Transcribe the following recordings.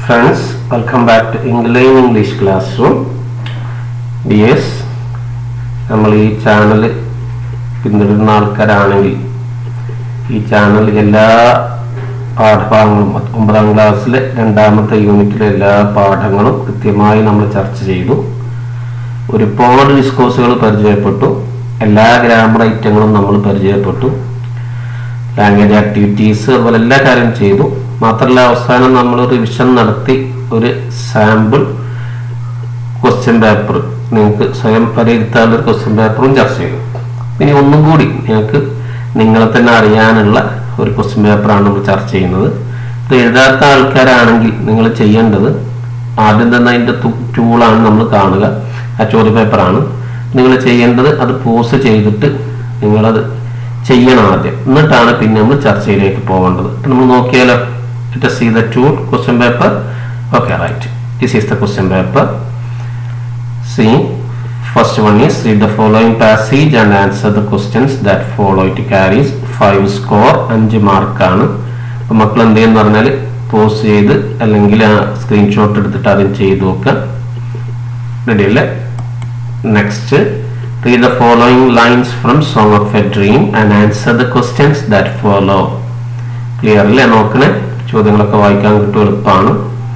friends welcome back to England English Classroom DS നമ്മൾ ഈ channel പിന്തുടരുന്ന ആൾക്കാരാണെങ്കിൽ ഈ ചാനൽ എല്ലാ പാഠഭാഗങ്ങളും ഒമ്പതാം ക്ലാസ്സിലെ രണ്ടാമത്തെ യൂണിറ്റിലെ എല്ലാ പാഠങ്ങളും കൃത്യമായി നമ്മൾ ചർച്ച ചെയ്തു ഒരുപാട് ഡിസ്കോഴ്സുകൾ പരിചയപ്പെട്ടു എല്ലാ ഗ്രാമർ ഐറ്റങ്ങളും നമ്മൾ പരിചയപ്പെട്ടു ലാംഗ്വേജ് ആക്ടിവിറ്റീസ് അതുപോലെ എല്ലാ കാര്യം ചെയ്തു മാത്രമല്ല അവസാനം നമ്മൾ റിവിഷൻ നടത്തി ഒരു സാമ്പിൾ ക്വസ്റ്റ്യൻ പേപ്പർ നിങ്ങൾക്ക് സ്വയം വിലയിരുത്താനുള്ള ഒരു ക്വസ്റ്റ്യൻ പേപ്പറും ചർച്ച ചെയ്തു ഇനി ഒന്നും കൂടി നിങ്ങൾക്ക് നിങ്ങളെ തന്നെ അറിയാനുള്ള ഒരു ക്വസ്റ്റ്യൻ പേപ്പറാണ് നമ്മൾ ചർച്ച ചെയ്യുന്നത് ഇത് എഴുതാത്ത ആൾക്കാരാണെങ്കിൽ നിങ്ങൾ ചെയ്യേണ്ടത് ആദ്യം തന്നെ അതിൻ്റെ ടൂളാണ് നമ്മൾ കാണുക ആ ചോദ്യ പേപ്പറാണ് നിങ്ങൾ ചെയ്യേണ്ടത് അത് പോസ് ചെയ്തിട്ട് നിങ്ങളത് ചെയ്യണം ആദ്യം എന്നിട്ടാണ് പിന്നെ നമ്മൾ ചർച്ചയിലേക്ക് പോകേണ്ടത് നമ്മൾ നോക്കിയാലോ let see the tool question paper okay right this is the question paper see first one is read the following passage and answer the questions that follow it carries five score അഞ്ച് മാർക്കാണ് അപ്പം മക്കൾ എന്ത് ചെയ്യുന്ന പറഞ്ഞാൽ pose ചെയ്ത് അല്ലെങ്കിൽ ആ സ്ക്രീൻഷോട്ട് എടുത്തിട്ട് ആദ്യം ചെയ്ത് നോക്കുക റെഡി അല്ലേ next Read the following lines from Song of a Dream and answer the questions that follow. Clear അല്ലേ നോക്കണേ ചോദ്യങ്ങളൊക്കെ വായിക്കാൻ കിട്ടും എളുപ്പമാണ്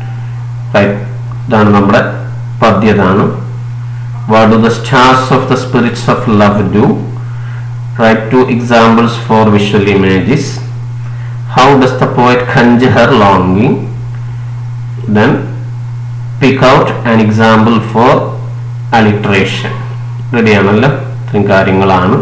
ഇതാണ് നമ്മുടെ പദ്യതാണ് what do the stars of the spirits of love do right two examples for visual images how does the poet quench her ലോങ്ങിങ് then pick out an example for alliteration റെഡിയാണല്ലോ ഇത്രയും കാര്യങ്ങളാണ്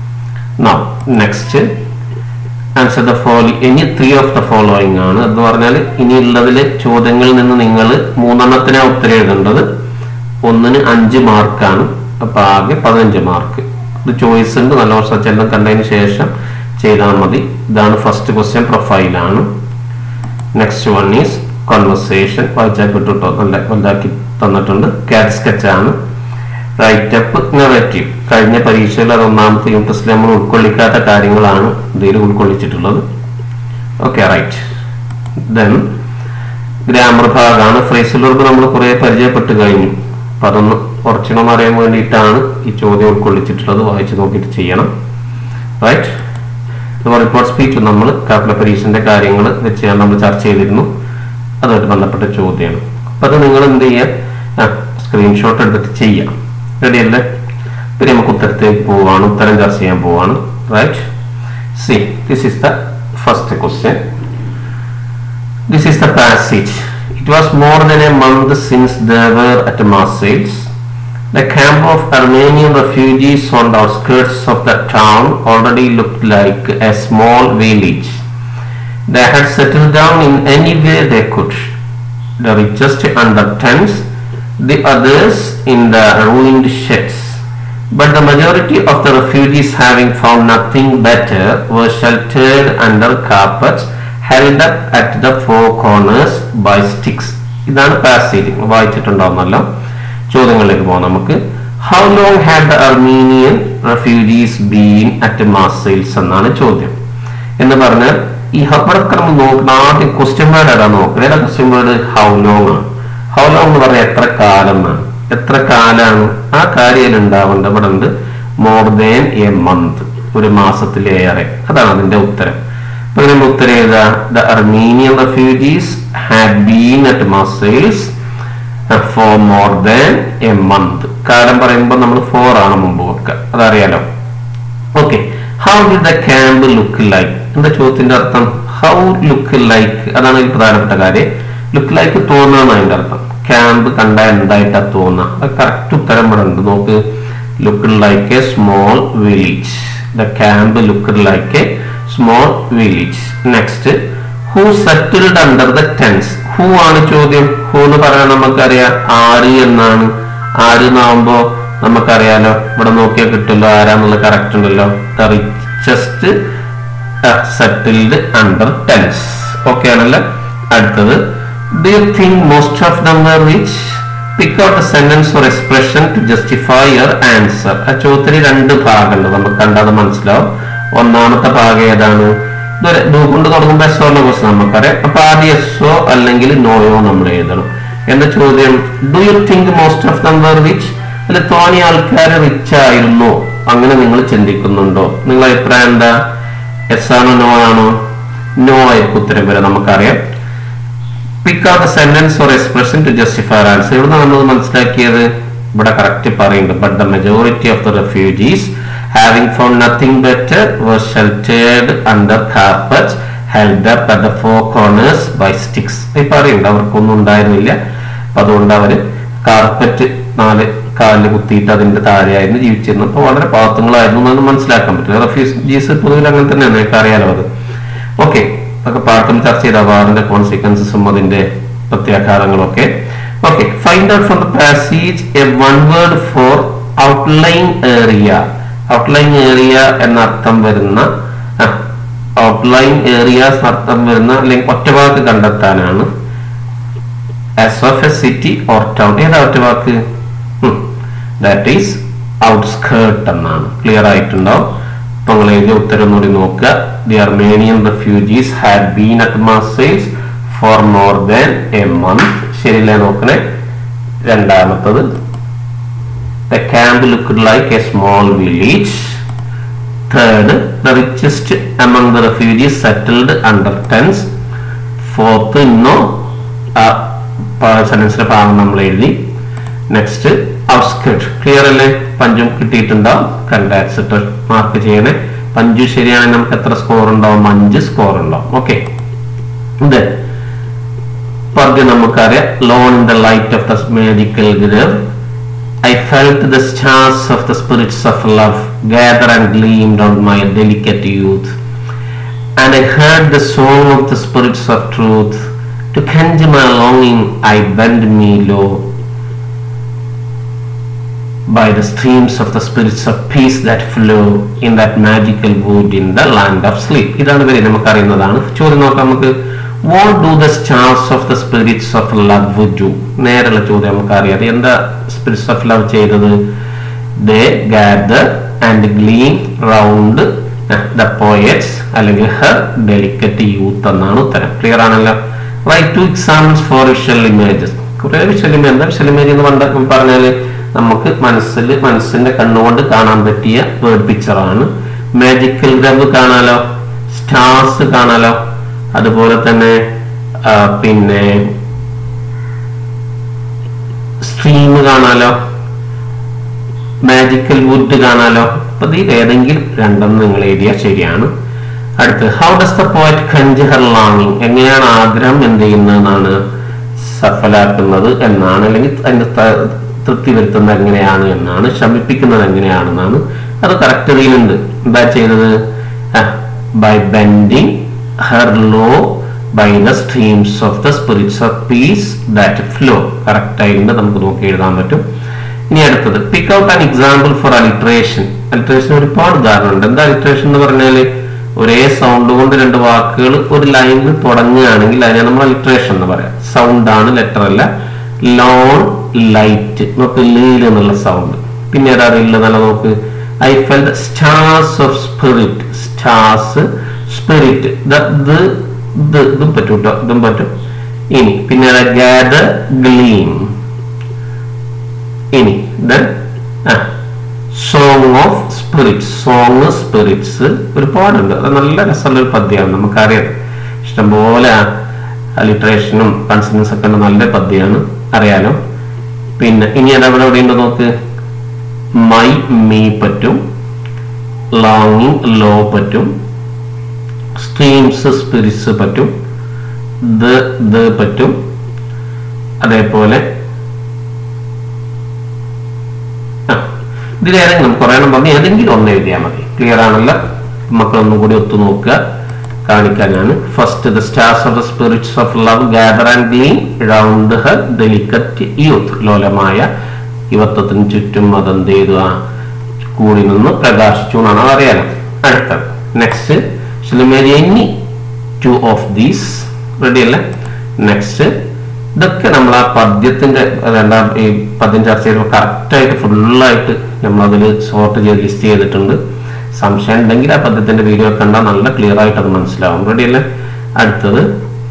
നെക്സ്റ്റ് ആൻസർ ദ ഫോളോ ഇനി three of the following ആണ് എന്ന് പറഞ്ഞാൽ ഇനിയുള്ളതിൽ ചോദ്യങ്ങളിൽ നിന്ന് നിങ്ങൾ മൂന്നെണ്ണത്തിനാ ഉത്തരം എഴുതേണ്ടത് ഒന്നിന് അഞ്ച് മാർക്കാണ് അപ്പൊ ആകെ പതിനഞ്ച് മാർക്ക് ഇത് ചോയ്സ് ഉണ്ട് നല്ല വർഷം കണ്ടതിന് ശേഷം ചെയ്താൽ മതി ഇതാണ് ഫസ്റ്റ് ക്വസ്റ്റ്യൻ പ്രൊഫൈലാണ് നെക്സ്റ്റ് വൺ ഈസ് കോൺവെർസേഷൻ വായിച്ചാൽ കിട്ടുട്ടോ നല്ല വലുതാക്കി തന്നിട്ടുണ്ട് കാറ്റ് സ്കെച്ച് ആണ് റൈറ്റ് അപ്പ് നെറേറ്റീവ് കഴിഞ്ഞ പരീക്ഷയിൽ അത് ഒന്നാമത്തെ യൂണിറ്റിൽ നമ്മൾ ഉൾക്കൊള്ളിക്കാത്ത കാര്യങ്ങളാണ് ഇതിൽ ഉൾക്കൊള്ളിച്ചിട്ടുള്ളത് ഓക്കെ റൈറ്റ് ദെൻ ഗ്രാമർ ഭാഗമാണ് ഫ്രേസിൽ വർക്ക് നമ്മൾ കുറെ പരിചയപ്പെട്ട് കഴിഞ്ഞു അപ്പൊ അതൊന്ന് കുറച്ചുകൂടെ അറിയാൻ വേണ്ടിയിട്ടാണ് ഈ ചോദ്യം ഉൾക്കൊള്ളിച്ചിട്ടുള്ളത് വായിച്ചു നോക്കിയിട്ട് ചെയ്യണം റൈറ്റ് റിപ്പോർട്ട് സ്പീച്ച് നമ്മൾ കാപ്പിലെ പരീക്ഷന്റെ കാര്യങ്ങൾ വെച്ച് നമ്മൾ ചർച്ച ചെയ്തിരുന്നു അതുമായിട്ട് ബന്ധപ്പെട്ട ചോദ്യമാണ് അപ്പൊ അത് നിങ്ങൾ എന്ത് ചെയ്യുക സ്ക്രീൻഷോട്ട് എടുത്തിട്ട് ചെയ്യാം റെഡി അല്ലേ പിന്നെ നമുക്ക് ഉത്തരത്തേക്ക് പോവാണ് ഉത്തരം ചർച്ച ചെയ്യാൻ പോവാണ് right see this is the first question this is the passage it was more than a month since there at മാസേജ് The camp of Armenian refugees on the outskirts of the town already looked like a small village. They had settled down in any way they could. The richest under tents, the others in the ruined sheds. But the majority of the refugees, having found nothing better, were sheltered under carpets held up at the four corners by sticks. ഇതാണ് പാസേജ് വായിച്ചിട്ടുണ്ടാവുന്നല്ലോ ചോദ്യങ്ങളിലേക്ക് പോകാം നമുക്ക് how long had the Armenian refugees been at Marseilles എന്നാണ് ചോദ്യം എന്ന് പറഞ്ഞാൽ ഈ ഇവിടെ നമ്മൾ നോക്കുന്ന ആദ്യം ക്വസ്റ്റ്യൻ വേർഡ് ഏതാ നോക്കുക ഏതാ ക്വസ്റ്റ്യൻ വേർഡ് ഹൗ ലോങ് ആണ് ഹൗ ലോങ് എന്ന് പറഞ്ഞാൽ എത്ര കാലം എന്നാണ് എത്ര കാലാണ് ആ കാര്യം ഉണ്ടാവേണ്ട ഇവിടെ ഉണ്ട് മോർ ദാൻ എ മന്ത് ഒരു മാസത്തിലേറെ അതാണ് അതിന്റെ ഉത്തരം അപ്പൊ നമ്മൾ ഉത്തരം എഴുതാ the Armenian refugees had been at Marseilles for more than a month കാലം പറയുമ്പോൾ നമ്മൾ ഫോർ ആണ് മുമ്പ് വെക്കുക അതറിയാലോ okay how did the camp look like എന്താ ചോദ്യത്തിന്റെ അർത്ഥം ഹൗ ലുക്ക് ലൈക്ക് അതാണ് ഒരു പ്രധാനപ്പെട്ട കാര്യം ലുക്ക് ലൈക്ക് തോന്നുന്നതാണ് അതിന്റെ അർത്ഥം ക്യാമ്പ് കണ്ട എന്തായിട്ടാ തോന്നുക അത് കറക്റ്റ് ഉത്തരം ഇവിടെ ഉണ്ട് നോക്ക് look like a small village the camp look like a small village next who settled under the tents who ആണ് ചോദ്യം ഹൂ എന്ന് പറയാൻ നമുക്കറിയാം ആര് എന്നാണ് ആര് എന്നാവുമ്പോ നമുക്കറിയാലോ ഇവിടെ നോക്കിയാൽ കിട്ടുമല്ലോ ആരാന്നുള്ളത് കറക്റ്റ് ഉണ്ടല്ലോ the richest settled under tents okay ആണല്ലോ അടുത്തത് do you think most of them were rich pick out a sentence or expression to justify your answer ആ ചോദ്യത്തിന് രണ്ട് ഭാഗമുണ്ട് നമുക്ക് കണ്ടത് മനസ്സിലാവും ഒന്നാമത്തെ ഭാഗം ഏതാണ് ഇതുവരെ ഡു കൊണ്ട് തുടങ്ങുമ്പോൾ എസ് ഓറിനെ കുറിച്ച് നമുക്കറിയാം അപ്പൊ ആദ്യം എസ്ഒ അല്ലെങ്കിൽ നോയോ നമ്മൾ എഴുതണം എന്താ ചോദ്യം do you think most of them were rich അല്ലെ തോന്നിയ ആൾക്കാർ റിച്ച് ആയിരുന്നു അങ്ങനെ നിങ്ങൾ ചിന്തിക്കുന്നുണ്ടോ നിങ്ങളുടെ അഭിപ്രായം എന്താ എസ് ആണോ നോ ആണോ നോ ആയിരിക്കും ഉത്തരം വരെ നമുക്കറിയാം pick out sentence or expression to justify answer ഇവിടെ നമ്മൾ മനസ്സിലാക്കിയത് ഇവിടെ കറക്റ്റ് പറയുന്നുണ്ട് but the majority of the refugees having found nothing better was sheltered under carpets held up at the four corners by sticks ഈ പറയുന്നുണ്ട് അവർക്കൊന്നും ഉണ്ടായിരുന്നില്ല അപ്പൊ അതുകൊണ്ട് അവര് കാർപ്പറ്റ് നാല് കാലിൽ കുത്തിയിട്ട് അതിന്റെ താഴെയായിരുന്നു ജീവിച്ചിരുന്നത് അപ്പൊ വളരെ പാവത്തങ്ങളായിരുന്നു എന്ന് മനസ്സിലാക്കാൻ പറ്റില്ല റെഫ്യൂജീസ് പൊതുവിൽ അങ്ങനെ തന്നെയാണ് നിങ്ങൾക്ക് അറിയാലോ അത് ഓക്കെ അതൊക്കെ പാട്ടും ചർച്ച ചെയ്ത വാറിന്റെ കോൺസിക്വൻസസും അതിന്റെ പ്രത്യാഘാതങ്ങളും ഒക്കെ okay find out from the passage a one word for outlying area outlying area എന്ന അർത്ഥം വരുന്ന ഔട്ട്ലൈൻ ഏറിയ അർത്ഥം വരുന്ന അല്ലെങ്കിൽ ഒറ്റവാക്ക് കണ്ടെത്താനാണ് as of a city or town ഏതാ ഒറ്റവാക്ക് ദാറ്റ് ഈസ് ഔട്ട്സ്കേർട്ട് എന്നാണ് ക്ലിയർ ആയിട്ടുണ്ടാവും അപ്പൊ നിങ്ങൾ എഴുതിയ ഉത്തരം കൂടി നോക്കുക the Armenian refugees had been at മാസേജ് for more than a month ശരിയല്ലേ നോക്കണേ രണ്ടാമത്തത് the camp look like a small village third the richest among the refugees settled under tents fourth ഇന്നോ സെന്റൻസിന്റെ ഭാഗം നമ്മൾ എഴുതി നെക്സ്റ്റ് ഔട്ട്സ്കേർട്ട് ക്ലിയർ അല്ലേ പഞ്ചും കിട്ടിയിട്ടുണ്ടാവും കൺഗ്രാറ്റ്സ് മാർക്ക് ചെയ്യണേ പഞ്ചു ശരിയാണെങ്കിൽ നമുക്ക് എത്ര സ്കോർ ഉണ്ടാവും അഞ്ച് സ്കോർ ഉണ്ടാവും ഓക്കെ ഇത് പദ്യം നമുക്കറിയാം lone in the light of the magical grove I felt the stars of the spirits of love gather and gleamed on my delicate youth. And I heard the song of the spirits of truth. To quench my longing, I bend me low by the streams of the spirits of peace that flow in that magical wood in the land of sleep. ഇതാണ് വരെ നമുക്കറിയുന്നതാണ് ചോദ്യം നോക്കാം നമുക്ക് what do the stars of the spirits of love do നേരെയുള്ള ചോദ്യം നമുക്കറിയാം എന്താ spirits of love ചെയ്തത് they gather and gleam round the poets അല്ലെങ്കിൽ ഹെർ ഡെലിക്കറ്റ് യൂത്ത് എന്നാണ് ഉത്തരം ക്ലിയർ ആണല്ലോ right two examples for visual images കുറെ വിഷ്വൽ ഇമേജ് എന്താ വിഷ്വൽ ഇമേജ് എന്ന് പണ്ട് പറഞ്ഞാല് നമുക്ക് മനസ്സിൽ മനസ്സിന്റെ കണ്ണുകൊണ്ട് കാണാൻ പറ്റിയ വേർഡ് പിക്ചറാണ് മാജിക്കൽ ഗ്രബ് കാണാലോ സ്റ്റാർസ് കാണാലോ അതുപോലെ തന്നെ ആ, പിന്നെ സ്ട്രീം കാണാലോ മാജിക്കൽ വുഡ് കാണാലോ അപ്പൊ ഇതിൽ ഏതെങ്കിലും രണ്ടെന്ന് നിങ്ങൾ എഴുതിയാൽ ശരിയാണ് അടുത്ത് how does the poet quench her ലോങ്ങിങ് എങ്ങനെയാണ് ആഗ്രഹം എന്ത് ചെയ്യുന്നതെന്നാണ് സഫലാക്കുന്നത് എന്നാണ് അല്ലെങ്കിൽ അതിന്റെ ത- തൃപ്തി വരുത്തുന്നത് എങ്ങനെയാണ് എന്നാണ് ശമിപ്പിക്കുന്നത് എങ്ങനെയാണെന്നാണ് അത് കറക്റ്റ് ഇതിലുണ്ട് എന്താ ചെയ്തത് by bending her low by the streams of the spirits of peace that flow correct ആയിട്ട് നമുക്ക് നോക്കി എഴുതാൻ പറ്റും ഇനി അടുത്തത് pick out an example for alliteration alliteration ഒരുപാട് ഉദാഹരണമുണ്ട് എന്താ അലിട്രേഷൻ എന്ന് പറഞ്ഞാല് ഒരേ സൗണ്ട് കൊണ്ട് രണ്ട് വാക്കുകൾ ഒരു ലൈനിൽ തുടങ്ങുകയാണെങ്കിൽ അതിനെ നമ്മൾ അലിട്രേഷൻ എന്ന് പറയാം സൗണ്ട് ആണ് ലെറ്റർ അല്ല ലോൺ ലൈറ്റ് നോക്ക് ലീൽ എന്നുള്ള സൗണ്ട് പിന്നെ ഏതാ ഇല്ല നല്ല നോക്ക് I fell stars of spirit stars spirit ഇതും പറ്റും കേട്ടോ ഇതും പറ്റും ഇനി പിന്നെ ഗാദർ ഗ്ലീം ഇനി then song of spirits song spirits ഒരുപാടുണ്ട് അത് നല്ല രസമുള്ള ഒരു പദ്യമാണ് നമുക്കറിയാം ഇഷ്ടംപോലെ ലിറ്ററേഷനും കൺസിഡൻസ് ഒക്കെ ഉള്ള നല്ല പദ്യമാണ് അറിയാലോ പിന്നെ ഇനി അത് അവിടെ എവിടെയുണ്ട് നോക്ക് മൈ മീ പറ്റും ലോങ്ങിങ് ലോ പറ്റും സ്ട്രീംസ് സ്പിരിറ്റ്സ് പറ്റും ദ ദ പറ്റും അതേപോലെ ആ, ഇതിലേതെങ്കിലും കുറെ എണ്ണം പറഞ്ഞ് ഏതെങ്കിലും ഒന്ന് എഴുതിയാൽ മതി ക്ലിയർ ആണല്ലോ മക്കളൊന്നും കൂടി ഒത്തു നോക്കുക കാണിക്കാനാണ് first the stars of the spirits of love gather and gleam round her delicate youth ലോലമായ യുവത്വത്തിന് ചുറ്റും അതെന്ത് ചെയ്തു ആ കൂടി നിന്ന് പ്രകാശിച്ചു എന്നാണ് അറിയാലോ അടുത്തത് next any two of these ready അല്ലേ നെക്സ്റ്റ് ഇതൊക്കെ നമ്മൾ ആ പദ്യത്തിന്റെ രണ്ടാം ഈ പദ്യം ചർച്ച ചെയ്യുമ്പോൾ കറക്റ്റായിട്ട് ഫുള്ളായിട്ട് നമ്മൾ അതിൽ സോർട്ട് ചെയ്ത് ലിസ്റ്റ് ചെയ്തിട്ടുണ്ട് സംശയം ഉണ്ടെങ്കിൽ ആ പദ്യത്തിന്റെ വീഡിയോ കണ്ടാൽ നല്ല ക്ലിയർ ആയിട്ട് അത് മനസ്സിലാവും റെഡി അല്ലേ അടുത്തത്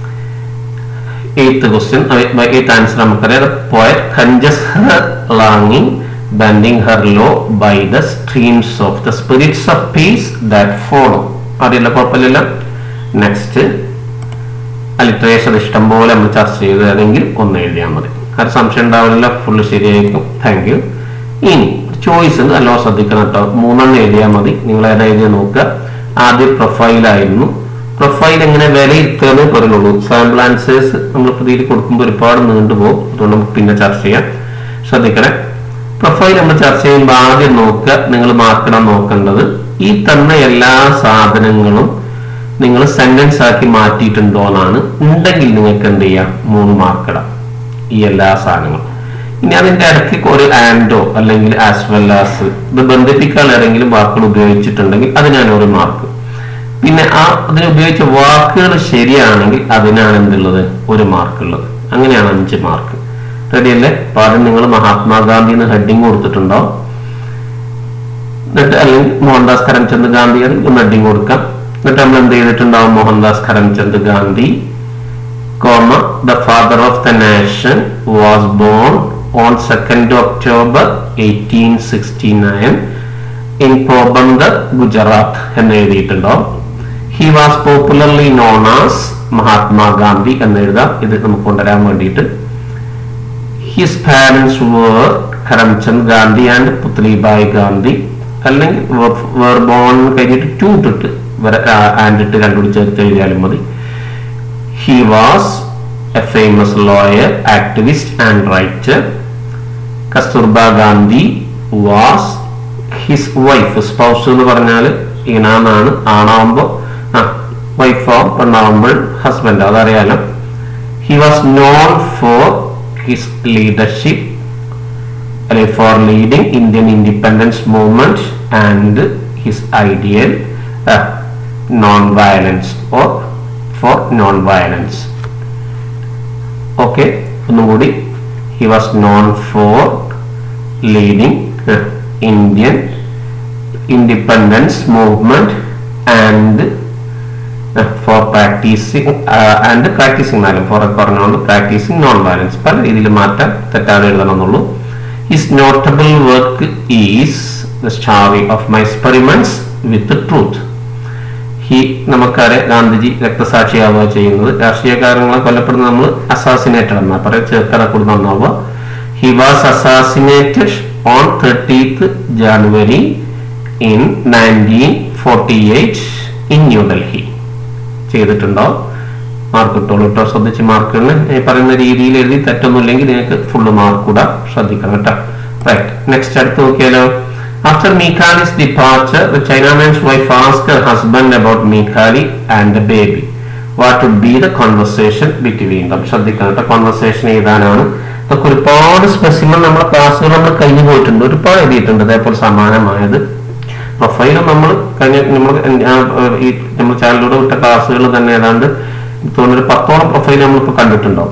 എയ്ത്ത് ക്വസ്റ്റ്യൻ എയ്ത്ത് ആൻസർ നമുക്കറിയാം പോയറ്റ് കഞ്ചസ് ഹർ ലാങ്ങിങ് bending her low by the streams of the spirits of peace that follow അറിയില്ല കുഴപ്പമില്ല നെക്സ്റ്റ് ലിറ്ററേച്ചർ ഇഷ്ടം പോലെ നമ്മൾ ചർച്ച ചെയ്തതെങ്കിൽ ഒന്ന് എഴുതിയാൽ മതി കാരണം സംശയം ഉണ്ടാവില്ല ഫുള്ള് ശരിയായിരിക്കും താങ്ക് യു ഇനി ചോയ്സ് നല്ലോ ശ്രദ്ധിക്കണം കേട്ടോ മൂന്നെണ്ണം എഴുതിയാൽ മതി നിങ്ങൾ ഏതാ എഴുതിയാൽ നോക്കുക ആദ്യം പ്രൊഫൈലായിരുന്നു പ്രൊഫൈൽ എങ്ങനെ വിലയിരുത്തുകയെന്നേ പറയുള്ളൂ സാമ്പിൾ ആൻസേഴ്സ് നമ്മൾ പ്രതിയിൽ കൊടുക്കുമ്പോൾ ഒരുപാട് നീണ്ടുപോകും അതുകൊണ്ട് നമുക്ക് പിന്നെ ചർച്ച ചെയ്യാം ശ്രദ്ധിക്കണേ പ്രൊഫൈൽ നമ്മൾ ചർച്ച ചെയ്യുമ്പോൾ ആദ്യം നോക്കുക നിങ്ങൾ മാർക്കിടാൻ നോക്കേണ്ടത് ഈ തന്ന എല്ലാ സാധനങ്ങളും നിങ്ങൾ സെന്റൻസ് ആക്കി മാറ്റിയിട്ടുണ്ടോ എന്നാണ് ഉണ്ടെങ്കിൽ നിങ്ങൾക്ക് എന്ത് ചെയ്യാം മൂന്ന് മാർക്കിടാം ഈ എല്ലാ സാധനങ്ങളും ഇനി അതിന്റെ ഇടയ്ക്ക് ഒരു ആൻഡോ അല്ലെങ്കിൽ ആസ് വെൽ ആസ് ഇത് ബന്ധിപ്പിക്കാൻ ഏതെങ്കിലും വാക്കുകൾ ഉപയോഗിച്ചിട്ടുണ്ടെങ്കിൽ അതിനാണ് ഒരു മാർക്ക് പിന്നെ ആ അതിന് ഉപയോഗിച്ച വാക്കുകൾ ശരിയാണെങ്കിൽ അതിനാണ് എന്തുള്ളത് ഒരു മാർക്ക് ഉള്ളത് അങ്ങനെയാണ് അഞ്ച് മാർക്ക് റെഡി അല്ലേ അപ്പൊ ആദ്യം നിങ്ങൾ മഹാത്മാഗാന്ധി എന്ന് ഹെഡിങ് കൊടുത്തിട്ടുണ്ടോ എന്നിട്ട് അല്ലെങ്കിൽ മോഹൻദാസ് കരംചന്ദ് ഗാന്ധി അത് ഒന്ന് ഹെഡിങ് കൊടുക്കാം എന്നിട്ട് നമ്മൾ എന്ത് ചെയ്തിട്ടുണ്ടാവും Mohandas Karamchand Gandhi comma the father of the nation was born on second October eighteen sixty nine in Porbandar Gujarat എന്ന് എഴുതിയിട്ടുണ്ടോ he was popularly known as Mahatma Gandhi എന്ന് എഴുതാം ഇത് നമുക്ക് കൊണ്ടുവരാൻ വേണ്ടിയിട്ട് his parents were Karamchand Gandhi and Putlibai Gandhi അല്ലെങ്കിൽ വേർ ബോൺ കഴിഞ്ഞിട്ട് ടു ഇട്ടിട്ട് ആൻഡ് ഇട്ട് കണ്ടുപിടിച്ച് ചേർത്ത് എഴുതിയാലും മതി he was a famous lawyer activist and writer Kasturba Gandhi was his wife spouse എന്ന് പറഞ്ഞാൽ ഇനാന്നാണ് ആണാവുമ്പോ ആ വൈഫാവും പെണ്ണാവുമ്പോൾ ഹസ്ബൻഡ് അതറിയാലോ he was known for his leadership അല്ലെങ്കിൽ for leading Indian independence movement and his ideal non violence or for non violence okay ഒന്നുകൂടി he was known for leading Indian independence movement and for practising and practising എന്നാലും for പറഞ്ഞുകൊണ്ട് practising non violence പല രീതിയിൽ മാറ്റാൻ തെറ്റാതെ എഴുതണമെന്നുള്ളൂ his notable work is the story of my experiments with truth he നമുക്കറിയാം ഗാന്ധിജി രക്തസാക്ഷിയാവുക ചെയ്യുന്നത് രാഷ്ട്രീയക്കാരങ്ങളെ കൊല്ലപ്പെടുന്ന നമ്മൾ അസാസിനേറ്റഡ് എന്നാ പറയാം ചേർക്കട കൊടുത്ത് നന്നാവുക he was assassinated on thirtieth January in nineteen forty eight in New Delhi ചെയ്തിട്ടുണ്ടോ മാർക്ക് കിട്ടുള്ളൂ കേട്ടോ ശ്രദ്ധിച്ച് മാർക്കുകൾ ഈ പറയുന്ന രീതിയിൽ എഴുതി തെറ്റൊന്നുമില്ലെങ്കിൽ നിങ്ങൾക്ക് ഫുള്ള് മാർക്ക് കൂടെ ശ്രദ്ധിക്കണം കേട്ടോ റൈറ്റ് നെക്സ്റ്റ് അടുത്ത് നോക്കിയാലോ After Mikhali's departure, the Chinaman's wife asked her husband about Mikhali and the baby. What would be the conversation between them? ശ്രദ്ധിക്കണം കേട്ടോ കോൺവെർസേഷൻ എഴുതാനാണ് ഇതൊക്കെ ഒരുപാട് സ്പെസിമൻ നമ്മുടെ ക്ലാസ്സുകൾ നമ്മൾ കഴിഞ്ഞു പോയിട്ടുണ്ട് ഒരുപാട് എഴുതിയിട്ടുണ്ട് അതേപോലെ സമാനമായത് പ്രൊഫൈലും നമ്മൾ കഴിഞ്ഞ നമ്മൾ ഈ നമ്മൾ ചാനലിലൂടെ വിട്ട ക്ലാസ്സുകൾ തന്നെ ഏതാണ്ട് തോന്നുന്നൊരു പത്തോളം പ്രൊഫൈൽ നമ്മളിപ്പോൾ കണ്ടിട്ടുണ്ടാവും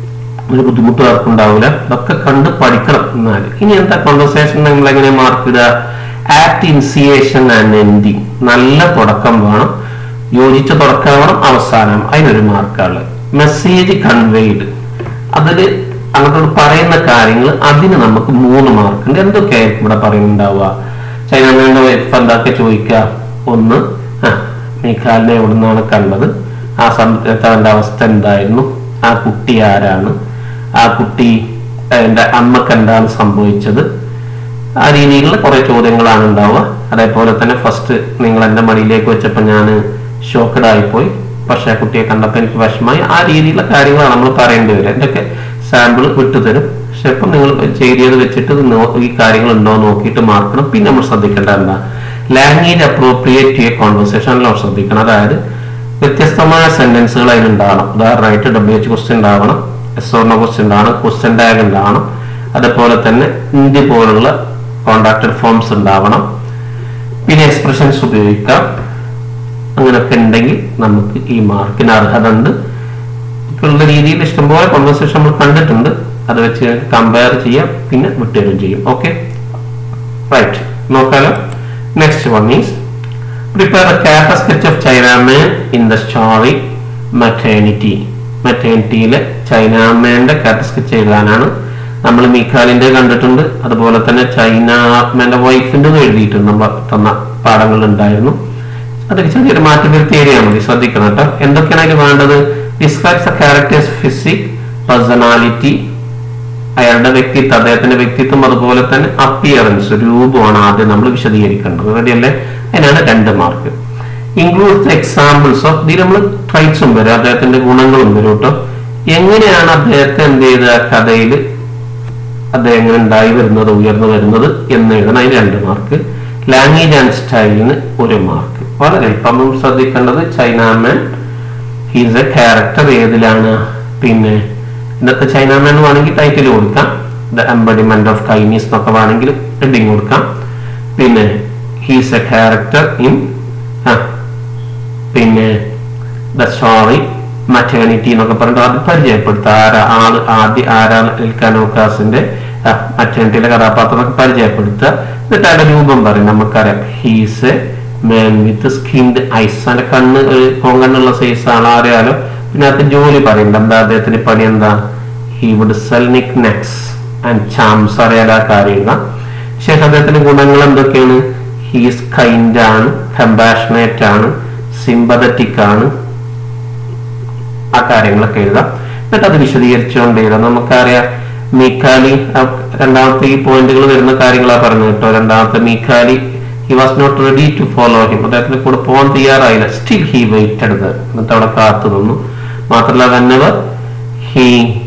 ഒരു ബുദ്ധിമുട്ട് ആർക്കുണ്ടാവില്ല ഇതൊക്കെ കണ്ട് പഠിക്കണം എന്നാൽ ഇനി എന്താ കോൺവെർസേഷൻ നമ്മൾ എങ്ങനെ മാർക്ക് ഇടുക ആക്ട് ഇൻസിയേഷൻ ആൻഡ് എൻഡിങ് നല്ല തുടക്കം വേണം യോജിച്ച തുടക്കം വേണം അവസാനം അതിനൊരു മാർക്കാണ് മെസ്സേജ് കൺവേഡ് അതില് അങ്ങോട്ട് പറയുന്ന കാര്യങ്ങൾ അതിന് നമുക്ക് മൂന്ന് മാർക്ക് ഉണ്ട് എന്തൊക്കെയായിരിക്കും ഇവിടെ പറയുന്നുണ്ടാവുക ചൈനയുടെ വൈഫ് എന്താക്കെ ചോദിക്കുക ഒന്ന് ആ മീഖാലിനെ എവിടെ നിന്നാണ് കണ്ടത് ആ സമയത്ത് അവന്റെ അവസ്ഥ എന്തായിരുന്നു ആ കുട്ടി ആരാണ് ആ കുട്ടി എൻ്റെ അമ്മക്ക് എന്താണ് സംഭവിച്ചത് ആ രീതിയിലുള്ള കുറെ ചോദ്യങ്ങളാണ് ഉണ്ടാവുക അതേപോലെ തന്നെ ഫസ്റ്റ് നിങ്ങൾ എൻ്റെ മടിയിലേക്ക് വെച്ചപ്പോൾ ഞാൻ ഷോക്കഡ് ആയിപ്പോയി പക്ഷെ ആ കുട്ടിയെ കണ്ടപ്പോൾ എനിക്ക് വിഷമമായി ആ രീതിയിലുള്ള കാര്യങ്ങളാണ് നമ്മൾ പറയേണ്ടി വരിക എന്തൊക്കെ സാമ്പിൾ വിട്ടുതരും പക്ഷെ ഇപ്പം നിങ്ങൾ ചെയ്തത് വെച്ചിട്ട് ഇത് നോ- ഈ കാര്യങ്ങൾ ഉണ്ടോ എന്ന് നോക്കിയിട്ട് മാർക്കണം പിന്നെ നമ്മൾ ശ്രദ്ധിക്കേണ്ട എന്താ ലാംഗ്വേജ് അപ്രോപ്രിയേറ്റ് ചെയ്യ കോൺവെർസേഷനിലോ ശ്രദ്ധിക്കണം അതായത് വ്യത്യസ്തമായ സെന്റൻസുകൾ അതിനുണ്ടാവണം ഉദാഹരണമായിട്ട് ഡബ്ല്യു എച്ച് ക്വസ്റ്റ്യൻ ഉണ്ടാവണം എസ് ഓർണ ക്വസ്റ്റ്യൻ ഉണ്ടാവണം ക്വസ്റ്റ്യൻ ടാഗ് ഉണ്ടാവണം അതുപോലെ തന്നെ ഇന്ത്യ പോലുള്ള കോണ്ടാക്റ്റഡ് ഫോംസ് ഉണ്ടാവണം പിന്നെ എക്സ്പ്രഷൻസ് ഉപയോഗിക്കാം അങ്ങനെയൊക്കെ ഉണ്ടെങ്കിൽ നമുക്ക് ഈ മാർക്കിന് അർഹത ഉണ്ട് ഉള്ള രീതിയിൽ ഇഷ്ടംപോലെ കോൺവെർസേഷൻ നമ്മൾ കണ്ടിട്ടുണ്ട് അത് വെച്ച് കമ്പയർ ചെയ്യാം പിന്നെ വിട്ടുതരും ചെയ്യും ഓക്കെ റൈറ്റ് നോക്കാലോ next one is prepare a character sketch of Chinaman in the story maternity മറ്റേണിറ്റിയിലെ ചൈനാമാന്റെ ക്യാരക്ടർ സ്കെച്ച് എഴുതാനാണ് നമ്മൾ മീഖാലിന്റെ കണ്ടിട്ടുണ്ട് അതുപോലെ തന്നെ ചൈനാമാന്റെ വൈഫിന്റെ എഴുതിയിട്ടുണ്ട് നമ്മൾ തന്ന പാഠങ്ങൾ ഉണ്ടായിരുന്നു അതൊക്കെ ചെറിയൊരു മാറ്റം വരുത്തി എഴുതിയാൽ മതി ശ്രദ്ധിക്കണം കേട്ടോ എന്തൊക്കെയാണ് അതിൽ വേണ്ടത് describes the characters physique personality അയാളുടെ വ്യക്തിത്വം അദ്ദേഹത്തിന്റെ വ്യക്തിത്വം അതുപോലെ തന്നെ അപ്പിയറൻസ് രൂപമാണ് ആദ്യം നമ്മൾ വിശദീകരിക്കേണ്ടത് റെഡിയല്ലേ അതിനാണ് രണ്ട് മാർക്ക് ഇൻക്ലൂഡ് എക്സാമ്പിൾസ് ഓഫ് ഇതിൽ നമ്മൾ ട്രൈറ്റ്സും വരും അദ്ദേഹത്തിന്റെ ഗുണങ്ങളും വരും കേട്ടോ എങ്ങനെയാണ് അദ്ദേഹത്തെ എന്ത് ചെയ്ത കഥയിൽ അദ്ദേഹം എങ്ങനെ ഉണ്ടായി വരുന്നത് ഉയർന്നു വരുന്നത് എന്ന് എഴുതണം അതിന് രണ്ട് മാർക്ക് ലാംഗ്വേജ് ആൻഡ് സ്റ്റൈലിന് ഒരു മാർക്ക് വളരെ ഇപ്പം നമ്മൾ ശ്രദ്ധിക്കേണ്ടത് ചൈനാമാൻ ഹീസ് എ ക്യാരക്ടർ ഏതിലാണ് പിന്നെ ഇന്നത്തെ ചൈനാമാൻ വേണമെങ്കിൽ ടൈറ്റിൽ കൊടുക്കാം ദ എംബഡിമെന്റ് ഓഫ് കൈനീസ് എന്നൊക്കെ വേണമെങ്കിൽ ഹെഡിങ് കൊടുക്കാം പിന്നെ ഹീസ് എ ക്യാരക്ടർ ഇൻ പിന്നെ ദ സ്റ്റോറി മറ്റേണിറ്റി എന്നൊക്കെ പറഞ്ഞിട്ട് അത് പരിചയപ്പെടുത്തുക ആരാ ആള് ആദ്യ ആരാ എൽക്കാനോക്കാസിന്റെ മറ്റേണിറ്റിയിലെ കഥാപാത്രമൊക്കെ പരിചയപ്പെടുത്തുക എന്നിട്ട് അതിന്റെ രൂപം പറയും നമുക്കറിയാം he's a man with skinned eyes അതിന്റെ കണ്ണ് ഒരു കോങ്കണ്ണുള്ള സൈസ് ആണ് അറിയാലോ പിന്നെ അത് ജോലി പറയുന്നുണ്ട് എന്താ അദ്ദേഹത്തിന്റെ പണി എന്താ he would sell knickknacks and charms അറിയാലോ ആ കാര്യം എഴുതാം ശേഷം അദ്ദേഹത്തിന്റെ ഗുണങ്ങൾ എന്തൊക്കെയാണ് ഹീസ് കൈൻഡ് ആണ് കമ്പാഷനേറ്റ് ആണ് സിമ്പതറ്റിക് ആണ് ആ കാര്യങ്ങളൊക്കെ എഴുതാം എന്നിട്ട് അത് വിശദീകരിച്ചുകൊണ്ട് എഴുതാം നമുക്കറിയാം മീക്കാലി ആ രണ്ടാമത്തെ ഈ പോയിന്റുകൾ വരുന്ന കാര്യങ്ങളാ പറഞ്ഞു കേട്ടോ രണ്ടാമത്തെ മീക്കാലി he was not ready to follow him അദ്ദേഹത്തിന് കൂടെ പോകാൻ തയ്യാറായില്ല സ്റ്റിൽ ഹി വെയിറ്റഡ് എന്നിട്ട് അവിടെ കാത്തു നിന്നു മാത്രമല്ല വെന്നവർ ഹി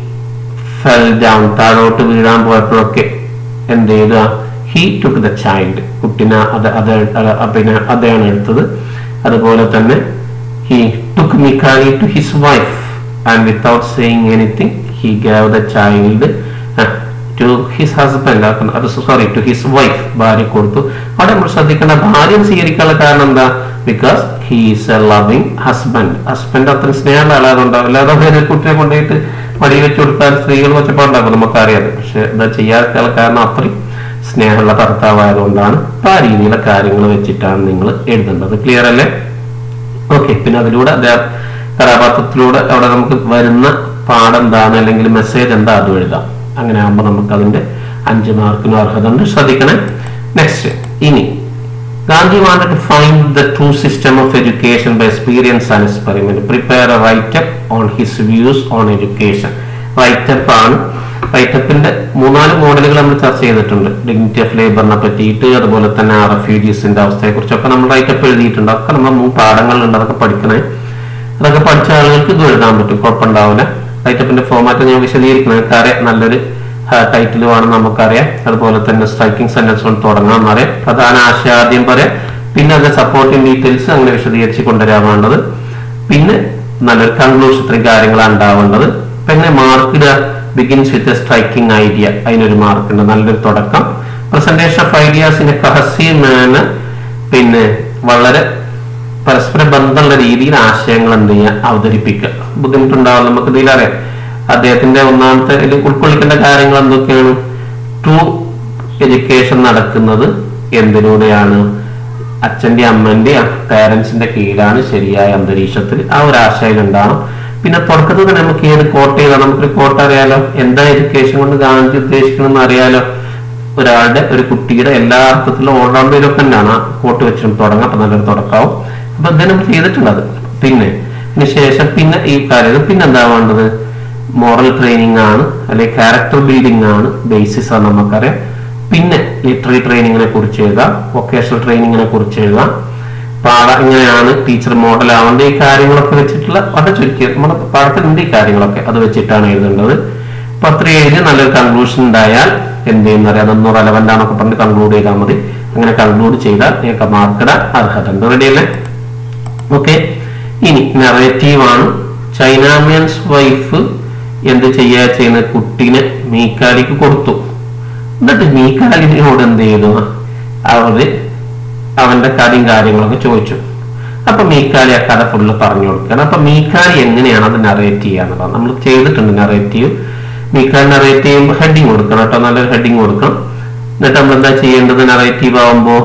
ഫെൽ ഡൗൺ താഴോട്ട് വീഴാൻ പോയപ്പോഴൊക്കെ എന്ത് ചെയ്ത ഹി ടുക്ക് ദ ചൈൽഡ് കുട്ടിനെ അത് അത് അത് പിന്നെ അദ്ദേഹം എടുത്തത് അതുപോലെ തന്നെ he took Mikali to his wife and without saying anything he gave the child uh, to his husband അത് സോറി ടു ഹിസ് വൈഫ് ഭാര്യ കൊടുത്തു അവിടെ നമ്മൾ ശ്രദ്ധിക്കേണ്ട ഭാര്യ സ്വീകരിക്കാനുള്ള കാരണം എന്താ because he's a loving husband husband അത്ര സ്നേഹമുള്ള ആളായതുകൊണ്ടാവും അല്ലാതെ വേറെ കുട്ടിയെ കൊണ്ടുപോയിട്ട് മടി വെച്ച് കൊടുത്താൽ സ്ത്രീകൾ വെച്ചപ്പോണ്ടാകും നമുക്കറിയാതെ പക്ഷെ എന്താ ചെയ്യാത്ത കാരണം അത്രയും സ്നേഹമുള്ള ഭർത്താവായതുകൊണ്ടാണ് അപ്പൊ ആ രീതിയിലുള്ള കാര്യങ്ങൾ വെച്ചിട്ടാണ് നിങ്ങൾ എഴുതേണ്ടത് ക്ലിയർ അല്ലേ ഓക്കെ പിന്നെ അതിലൂടെ അദ്ദേഹം കഥാപാത്രത്തിലൂടെ അവിടെ നമുക്ക് വരുന്ന പാഠം എന്താണ് അല്ലെങ്കിൽ മെസ്സേജ് എന്താ അതും എഴുതാം അങ്ങനെ ആകുമ്പോൾ നമുക്ക് അതിന്റെ അഞ്ച് മാർക്കിനും അർഹത ഉണ്ട് ശ്രദ്ധിക്കണേ നെക്സ്റ്റ് ഇനി Gandhi wanted to find the true system of education by experience and experiment prepare a writeup on his views on education writeup ആണ് റൈറ്റപ്പിന്റെ മൂന്നാല് മോഡലുകൾ നമ്മൾ ചർച്ച ചെയ്തിട്ടുണ്ട് ഡിഗ്നിറ്റി ഓഫ് ലേബറിനെ പറ്റിയിട്ട് അതുപോലെ തന്നെ ആ റെഫ്യൂജീസിന്റെ അവസ്ഥയെ കുറിച്ചൊക്കെ നമ്മൾ റൈറ്റപ്പ് എഴുതിയിട്ടുണ്ട് അതൊക്കെ നമ്മൾ മൂന്ന് പാഠങ്ങളുണ്ട് അതൊക്കെ പഠിക്കണേ അതൊക്കെ പഠിച്ച ആളുകൾക്ക് ഇത് എഴുതാൻ പറ്റും കുഴപ്പമുണ്ടാവില്ല റൈറ്റപ്പിന്റെ ഫോമാറ്റ് ഞാൻ വിശദീകരിക്കുന്നത് കാര്യം നല്ലൊരു ടൈറ്റിൽ വേണം നമുക്കറിയാം അതുപോലെ തന്നെ സ്ട്രൈക്കിംഗ് സെന്റൻസ് കൊണ്ട് തുടങ്ങാം എന്നറിയാം പ്രധാന ആശയം ആദ്യം പറയാം പിന്നെ അതിന്റെ സപ്പോർട്ടിംഗ് ഡീറ്റെയിൽസ് അങ്ങനെ വിശദീകരിച്ച് കൊണ്ടുവരാൻ വേണ്ടത് പിന്നെ നല്ലൊരു കൺക്ലൂഷൻ ഇത്രയും കാര്യങ്ങളാണ് ഉണ്ടാവേണ്ടത് അപ്പൊ എങ്ങനെ മാർക്ക് ഇടുക begins with a striking idea അതിനൊരു മാർക്ക് ഉണ്ട് നല്ലൊരു തുടക്കം പ്രസന്റേഷൻ ഓഫ് ഐഡിയാസിന്റെ കഹസ്യമാണ് പിന്നെ വളരെ പരസ്പര ബന്ധമുള്ള രീതിയിൽ ആശയങ്ങൾ എന്ത് ചെയ്യുക അവതരിപ്പിക്കുക ബുദ്ധിമുട്ടുണ്ടാവും നമുക്ക് ഇതിലറിയാം അദ്ദേഹത്തിന്റെ ഒന്നാമത്തെ ഇതിൽ ഉൾക്കൊള്ളിക്കേണ്ട കാര്യങ്ങൾ എന്തൊക്കെയാണ് ട്രൂ എഡ്യൂക്കേഷൻ നടക്കുന്നത് എന്തിലൂടെയാണ് അച്ഛന്റെ അമ്മന്റെ പേരൻസിന്റെ കീഴിലാണ് ശരിയായ അന്തരീക്ഷത്തിൽ ആ ഒരു ആശയം ഉണ്ടാവണം പിന്നെ തുടക്കത്തിൽ തന്നെ നമുക്ക് ഏത് കോട്ട് ചെയ്താൽ നമുക്കൊരു കോട്ട് അറിയാലോ എന്താ എഡ്യൂക്കേഷൻ കൊണ്ട് ഗാന്ധി ഉദ്ദേശിക്കണമെന്ന് അറിയാലോ ഒരാളുടെ ഒരു കുട്ടിയുടെ എല്ലാ അർത്ഥത്തിലും ഓൾറൗണ്ടിലൊക്കെ തന്നെയാണ് ആ കോട്ട് വെച്ചിട്ട് തുടങ്ങാം അപ്പൊ നല്ലൊരു തുടക്കാവും അപ്പൊ ഇത് നമ്മൾ ചെയ്തിട്ടുള്ളത് പിന്നെ ഇതിന് ശേഷം പിന്നെ ഈ കാര്യം പിന്നെ എന്താ വേണ്ടത് മോറൽ ട്രെയിനിങ് ആണ് അല്ലെങ്കിൽ ക്യാരക്ടർ ബിൽഡിംഗ് ആണ് ബേസിസ് ആണ് നമുക്കറിയാം പിന്നെ ലിറ്റററി ട്രെയിനിങ്ങിനെ കുറിച്ച് എഴുതാം വൊക്കേഷണൽ ട്രെയിനിങ്ങിനെ കുറിച്ച് എഴുതാം പാഠ ഇങ്ങനെയാണ് ടീച്ചർ മോഡൽ ആവേണ്ട ഈ കാര്യങ്ങളൊക്കെ വെച്ചിട്ടുള്ള വളരെ ചുരുക്കി നമ്മുടെ പാഠത്തിലുണ്ട് ഈ കാര്യങ്ങളൊക്കെ അത് വെച്ചിട്ടാണ് എഴുതേണ്ടത് അപ്പൊ അത്ര എഴുതി നല്ലൊരു കൺക്ലൂഷൻ ഉണ്ടായാൽ എന്ത് ചെയ്യുന്ന അറിയാം അതൊന്നും റെലവെന്റ് ആണൊക്കെ പറഞ്ഞ് കൺക്ലൂഡ് ചെയ്താൽ മതി അങ്ങനെ കൺക്ലൂഡ് ചെയ്താൽ നിങ്ങൾക്ക് മാർക്കിടാൻ അർഹത ഉണ്ട് റെഡി അല്ലേ ഓക്കെ ഇനി നെറേറ്റീവ് ആണ് ചൈനാമിയൻസ് വൈഫ് എന്ത് ചെയ്യാ ചെയ്യുന്ന കുട്ടീനെ മീക്കാലിക്ക് കൊടുത്തു എന്നിട്ട് മീക്കാലിനോട് എന്ത് ചെയ്തു അവര് അവന്റെ കഥയും കാര്യങ്ങളൊക്കെ ചോദിച്ചു അപ്പൊ മീക്കാലി ആ കഥ ഫുള്ള് പറഞ്ഞു കൊടുക്കുകയാണ് അപ്പൊ മീക്കാലി എങ്ങനെയാണ് അത് നറേറ്റ് ചെയ്യാന്നുള്ളത് നമ്മൾ ചെയ്തിട്ടുണ്ട് നറേറ്റീവ് മീക്കാലി നറേറ്റ് ചെയ്യുമ്പോൾ ഹെഡിങ് കൊടുക്കണം കേട്ടോ നല്ലൊരു ഹെഡിങ് കൊടുക്കണം എന്നിട്ട് നമ്മൾ എന്താ ചെയ്യേണ്ടത് നറേറ്റീവ് ആവുമ്പോ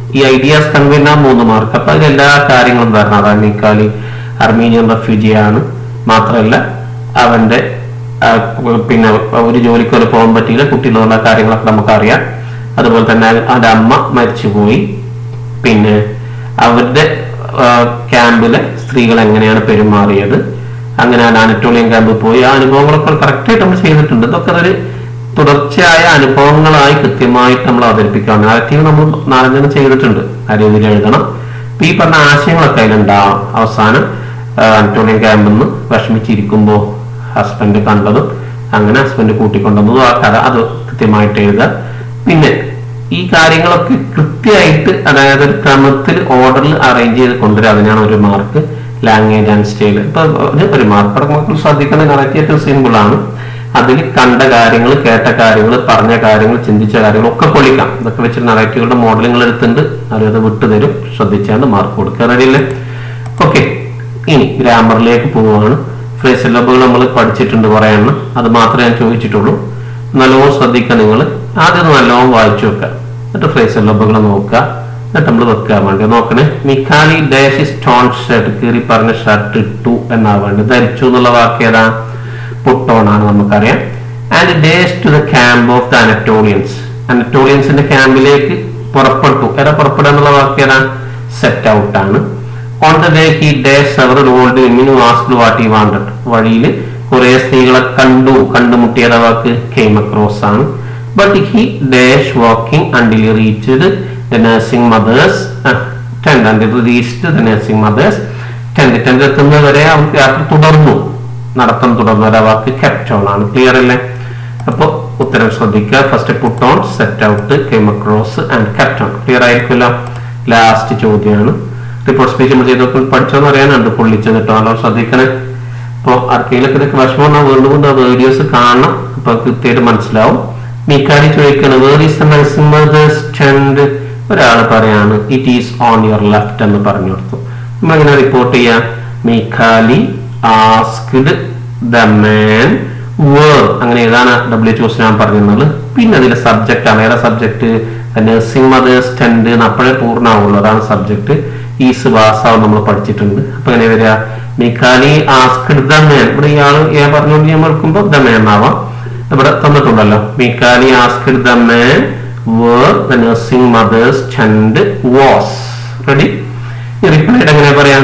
ഈ ഐഡിയാസ് കൺവീന മൂന്ന് മാർക്ക് അപ്പൊ അതിൽ എല്ലാ കാര്യങ്ങളും വരണം അതാണ് മീക്കാലി അർമീനിയൻ റെഫ്യൂജി ആണ് മാത്രമല്ല അവന്റെ ആ, പിന്നെ ഒരു ജോലിക്ക് വരെ പോകാൻ പറ്റിയില്ല കുട്ടികളുള്ള കാര്യങ്ങളൊക്കെ നമുക്കറിയാം അതുപോലെ തന്നെ അവന്റെ അമ്മ മരിച്ചുപോയി പിന്നെ അവരുടെ ആ, ക്യാമ്പിലെ സ്ത്രീകൾ എങ്ങനെയാണ് പെരുമാറിയത് അങ്ങനെ ആ അനറ്റോളിയൻ ക്യാമ്പിൽ പോയി ആ അനുഭവങ്ങളൊക്കെ കറക്റ്റായിട്ട് നമ്മൾ ചെയ്തിട്ടുണ്ട് ഇതൊക്കെ ഒരു തുടർച്ചയായ അനുഭവങ്ങളായി കൃത്യമായിട്ട് നമ്മൾ അവതരിപ്പിക്കാം നാരറ്റീവ് നമ്മൾ നാലഞ്ചെണ്ണം ചെയ്തിട്ടുണ്ട് ആ രീതിയിൽ എഴുതണം ഇപ്പൊ ഈ പറഞ്ഞ ആശയങ്ങളൊക്കെ അതിലുണ്ടാവും അവസാനം ആ, അനറ്റോളിയൻ ക്യാമ്പിൽ നിന്ന് വിഷമിച്ചിരിക്കുമ്പോൾ ഹസ്ബൻഡ് കണ്ടതും അങ്ങനെ ഹസ്ബൻഡ് കൂട്ടിക്കൊണ്ടുവന്നതും ആ കഥ അത് കൃത്യമായിട്ട് എഴുതുക പിന്നെ ഈ കാര്യങ്ങളൊക്കെ കൃത്യമായിട്ട് അതായത് ഒരു ക്രമത്തിൽ ഓർഡറിൽ അറേഞ്ച് ചെയ്ത് കൊണ്ടുവരിക അതിനാണ് ഒരു മാർക്ക് ലാംഗ്വേജ് ആൻഡ് സ്റ്റൈൽ ഇപ്പൊ ഒരു ഒരു മാർക്ക് അടക്കം മക്കൾ ശ്രദ്ധിക്കുന്ന കറക്റ്റ് സിമ്പിൾ ആണ് അതിൽ കണ്ട കാര്യങ്ങൾ കേട്ട കാര്യങ്ങൾ പറഞ്ഞ കാര്യങ്ങൾ ചിന്തിച്ച കാര്യങ്ങൾ ഒക്കെ പൊളിക്കാം ഇതൊക്കെ വെച്ചിട്ട് നറേറ്റീവുകളുടെ മോഡലുകൾ എടുത്തിട്ടുണ്ട് അവരത് വിട്ടുതരും ശ്രദ്ധിച്ചാണ്ട് മാർക്ക് കൊടുക്കുക റെഡിയല്ലേ ഓക്കെ ഇനി ഗ്രാമറിലേക്ക് പോവുകയാണ് ഫ്രേസ് ലബുകൾ നമ്മൾ പഠിച്ചിട്ടുണ്ട് കുറേ എണ്ണം അത് മാത്രമേ ഞാൻ ചോദിച്ചിട്ടുള്ളൂ നല്ലോണം ശ്രദ്ധിക്കുക നിങ്ങൾ ആദ്യം ഒന്ന് നല്ലോണം വായിച്ചു വെക്കുക എന്നിട്ട് ഫ്രേസ് ലബുകൾ നോക്കുക എന്നിട്ട് നമ്മൾ വെക്കാൻ വേണ്ടി നോക്കണേ മിക്കാലി ഡാഷ് സ്റ്റോൺ ഷർട്ട് കീറി പറഞ്ഞ ഷർട്ട് ഇട്ടു എന്നാ വേണ്ടി ധരിച്ചു എന്നുള്ള വാക്ക് ഏതാ പുട്ടോൺ ആണ് നമുക്കറിയാം and days to the camp of the Anatolians അനറ്റോളിയൻസിന്റെ ക്യാമ്പിലേക്ക് പുറപ്പെട്ടു ഏതാ പുറപ്പെടുക എന്നുള്ള വാക്ക് ഏതാ സെറ്റ് ഔട്ട് ആണ് on the way he days several old women asked what he wanted വഴിയിൽ കുറെ സ്ത്രീകളെ കണ്ടു കണ്ടുമുട്ടിയത് വാക്ക് കെയിം അക്രോസ് ആണ് but he dash walking until reached the nursing mothers tent until reached the nursing mothers tent tent എത്തുന്നവരെ അവർക്ക് യാത്ര തുടർന്നു നടത്തം തുടർന്നു ഒരു വാക്ക് കെപ്റ്റ് ഓൺ ആണ് ക്ലിയർ അല്ലേ അപ്പൊ ഉത്തരം ശ്രദ്ധിക്കുക first put on set out came across and kept on clear ആയിരിക്കുമല്ലോ ലാസ്റ്റ് ചോദ്യമാണ് റിപ്പോർട്ട് സ്പീച്ച് നമ്മൾ ചെയ്തൊക്കെ പഠിച്ചോന്ന് അറിയാനുണ്ട് പൊള്ളിച്ചത് കേട്ടോ അല്ലോ ശ്രദ്ധിക്കണേ അപ്പോൾ ആർക്കെങ്കിലൊക്കെ ഇതൊക്കെ വിഷമം വീണ്ടും കൊണ്ട് ആ വീഡിയോസ് കാണണം അപ്പൊ കൃത്യമായിട്ട് മനസ്സിലാവും മീക്കാരി ചോദിക്കണം where is the nursing stand ഒരാൾ പറയാണ് it is on your left എന്ന് പറഞ്ഞു കൊടുത്തു നമ്മളിങ്ങനെ റിപ്പോർട്ട് ചെയ്യാം മീഖാലി ആസ്ക്ഡ് ദ മാൻ വേർ അങ്ങനെ ഏതാണ് ഡബ്ല്യു എച്ച് ഞാൻ പറഞ്ഞത് പിന്നെ അതിലെ സബ്ജക്റ്റ് ആണ് ഏതാ സബ്ജക്ട് നഴ്സിംഗ് മദേഴ്സ് ടെൻഡ് എന്ന് അപ്പോഴേ പൂർണ്ണമാവുള്ളൂ അതാണ് സബ്ജക്ട് ഈസ് വാസാവ് നമ്മൾ പഠിച്ചിട്ടുണ്ട് അപ്പൊ എങ്ങനെ വരിക മിക്കാലി ആസ്ക്ഡ് ദ മാൻ ഇവിടെ ഇയാൾ ഏ പറഞ്ഞുകൊണ്ട് ഞാൻ എടുക്കുമ്പോൾ ദ മാൻ ആവാം ഇവിടെ തന്നിട്ടുണ്ടല്ലോ മിക്കാലി asked the man where the nursing mothers tent was ready replied എങ്ങനെ പറയാം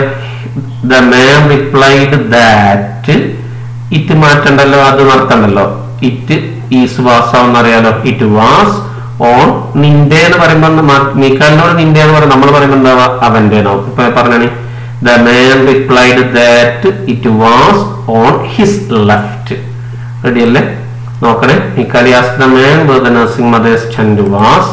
the man replied that it മാറ്റണ്ടല്ലോ അത് നടത്തണ്ടല്ലോ ഇറ്റ് ഈസ് വാസ് എന്നറിയാലോ ഇറ്റ് വാസ് ഓൺ നിന്റെ എന്ന് പറയുമ്പോൾ മീക്കാലിനോട് നിന്റെ എന്ന് പറയുമ്പോൾ നമ്മൾ പറയുമ്പോൾ എന്താ അവന്റെ ഇപ്പൊ പറഞ്ഞാണ് the man replied that it was on his left ready അല്ലേ നോക്കണേ മീക്കാലി as the man the nursing mothers tent was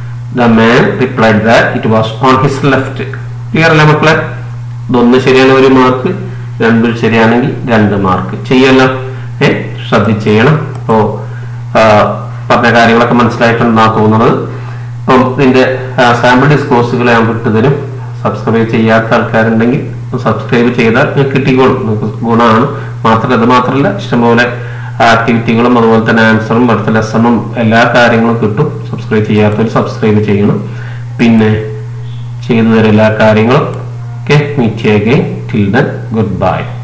the man replied that it was on his left clear അല്ലേ മക്കളെ ഇതൊന്ന് ശരിയാണ് ഒരു മാർക്ക് രണ്ടും ശരിയാണെങ്കിൽ രണ്ട് മാർക്ക് ചെയ്യല്ലോ ഏ ശ്രദ്ധിച്ച് ചെയ്യണം അപ്പോ ആ, പറഞ്ഞ കാര്യങ്ങളൊക്കെ മനസ്സിലായിട്ടുണ്ടെന്നാ തോന്നുന്നത് അപ്പം ഇതിന്റെ സാമ്പിൾ ഡിസ്കോഴ്സുകൾ ഞാൻ വിട്ടുതരും സബ്സ്ക്രൈബ് ചെയ്യാത്ത ആൾക്കാരുണ്ടെങ്കിൽ സബ്സ്ക്രൈബ് ചെയ്താൽ നിങ്ങൾക്ക് കിട്ടിക്കോളും നിങ്ങൾക്ക് ഗുണമാണ് മാത്രം അത് മാത്രമല്ല ഇഷ്ടംപോലെ ആക്ടിവിറ്റികളും അതുപോലെ തന്നെ ആൻസറും അടുത്ത ലെസണും എല്ലാ കാര്യങ്ങളും കിട്ടും സബ്സ്ക്രൈബ് ചെയ്യാത്തവർ സബ്സ്ക്രൈബ് ചെയ്യണം പിന്നെ ചെയ്തു തരും എല്ലാ കാര്യങ്ങളും ഓക്കെ മീറ്റ് ചെയ്യുകയും ടിൽ ദൻ ഗുഡ് ബൈ